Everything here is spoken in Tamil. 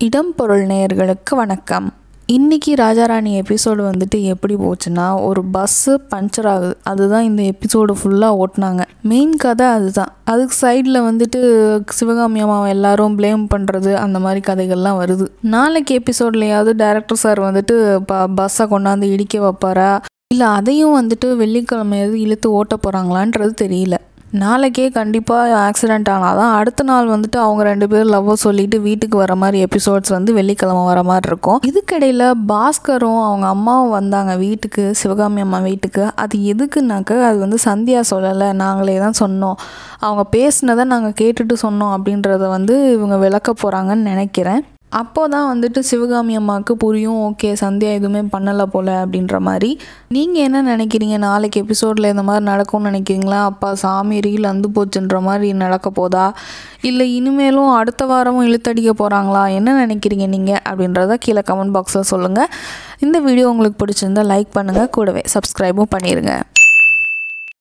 இடம் பொருள் நேயர்களுக்கு வணக்கம் இன்னைக்கு ராஜாராணி எபிசோடு வந்துட்டு எப்படி போச்சுன்னா ஒரு பஸ்ஸு பஞ்சர் ஆகுது அதுதான் இந்த எபிசோடு ஃபுல்லாக ஓட்டினாங்க மெயின் கதை அதுதான் அதுக்கு சைடில் வந்துட்டு சிவகாமி அம்மாவை எல்லாரும் ப்ளேம் பண்ணுறது அந்த மாதிரி கதைகள்லாம் வருது நாளைக்கு எபிசோட்லையாவது டேரக்டர் சார் வந்துட்டு ப பஸ்ஸை கொண்டாந்து இடிக்க வைப்பாரா இல்லை அதையும் வந்துட்டு வெள்ளிக்கிழமையாவது இழுத்து ஓட்ட போகிறாங்களான்றது தெரியல நாளைக்கே கண்டிப்பாக ஆக்சிடெண்ட் ஆனால் தான் அடுத்த நாள் வந்துட்டு அவங்க ரெண்டு பேரும் லவ் சொல்லிட்டு வீட்டுக்கு வர மாதிரி எபிசோட்ஸ் வந்து வெள்ளிக்கிழமை வர மாதிரி இருக்கும் இதுக்கிடையில் பாஸ்கரும் அவங்க அம்மாவும் வந்தாங்க வீட்டுக்கு சிவகாமி அம்மா வீட்டுக்கு அது எதுக்குனாக்க அது வந்து சந்தியா சொல்லலை நாங்களே தான் சொன்னோம் அவங்க பேசினதை நாங்கள் கேட்டுட்டு சொன்னோம் அப்படின்றத வந்து இவங்க விளக்க போகிறாங்கன்னு நினைக்கிறேன் அப்போ தான் வந்துட்டு சிவகாமி அம்மாவுக்கு புரியும் ஓகே சந்தியா எதுவுமே பண்ணலை போல் அப்படின்ற மாதிரி நீங்கள் என்ன நினைக்கிறீங்க நாளைக்கு எபிசோடில் இந்த மாதிரி நடக்கும்னு நினைக்கிறீங்களா அப்பா சாமி ரீல் வந்து போச்சுன்ற மாதிரி நடக்க போதா இல்லை இனிமேலும் அடுத்த வாரமும் இழுத்தடிக்க போகிறாங்களா என்ன நினைக்கிறீங்க நீங்கள் அப்படின்றத கீழே கமெண்ட் பாக்ஸில் சொல்லுங்கள் இந்த வீடியோ உங்களுக்கு பிடிச்சிருந்தா லைக் பண்ணுங்கள் கூடவே சப்ஸ்கிரைபும் பண்ணிடுங்க